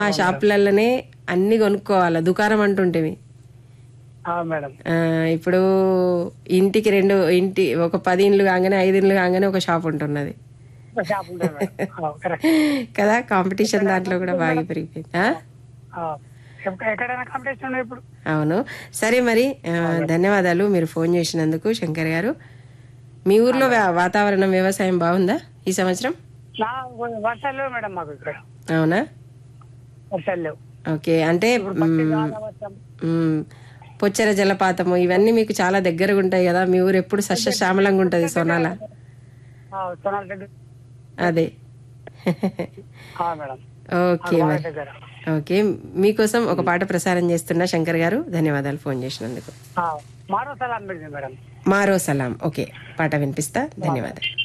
ఆ షాపులలోనే అన్ని కొనుక్కోవాలి దుకాణం అంటుంటేవి ఆ, మేడం ఆ, ఇప్పుడు ఇంటికి రెండు ఇంటి ఒక పది ఇండ్లు కాగానే ఐదు ఇండ్లు కాగానే ఒక షాప్ ఉంటున్నది ఒక షాప్ ఉంటుంది మేడం ఆ, కరెక్ట్ కదా కాంపిటీషన్ దాంట్లో కూడా బాగా పెరిగిపోయింది ఆ? ఆ, ఎక్క- ఎక్కడైనా కాంపిటీషన్ ఉన్నాయి ఇప్పుడు అవును సరే మరి ఆ, ధన్యవాదాలు మీరు ఫోన్ చేసినందుకు శంకర్ గారు మీ ఊర్లో వా- వాతావరణం వ్యవసాయం బాగుందా ఈ సంవత్సరం నా వర్షాలు లేవు మేడం మాకు ఇక్కడ అవునా వర్షాలు లేవు ఓకే అంటే మ్, చాలా వర్షం మ్, పొచ్చెర జలపాతము ఇవన్నీ మీకు చాలా దగ్గరగా ఉంటాయి కదా మీ ఊరు ఎప్పుడు సస్యశ్యామలంగా ఉంటుంది సోనాల ఆ, సోనాల దగ్గర అదే ఆ, మేడం ఓకే వాళ్ళ మరి దగ్గర ఓకే మీకోసం ఒక పాట ప్రసారం చేస్తున్నా శంకర్ గారు ధన్యవాదాలు ఫోన్ చేసినందుకు ఆ, మారో సలాం పెడితే మేడం మారో సలాం ఓకే పాట వినిపిస్తా ధన్యవాదాలు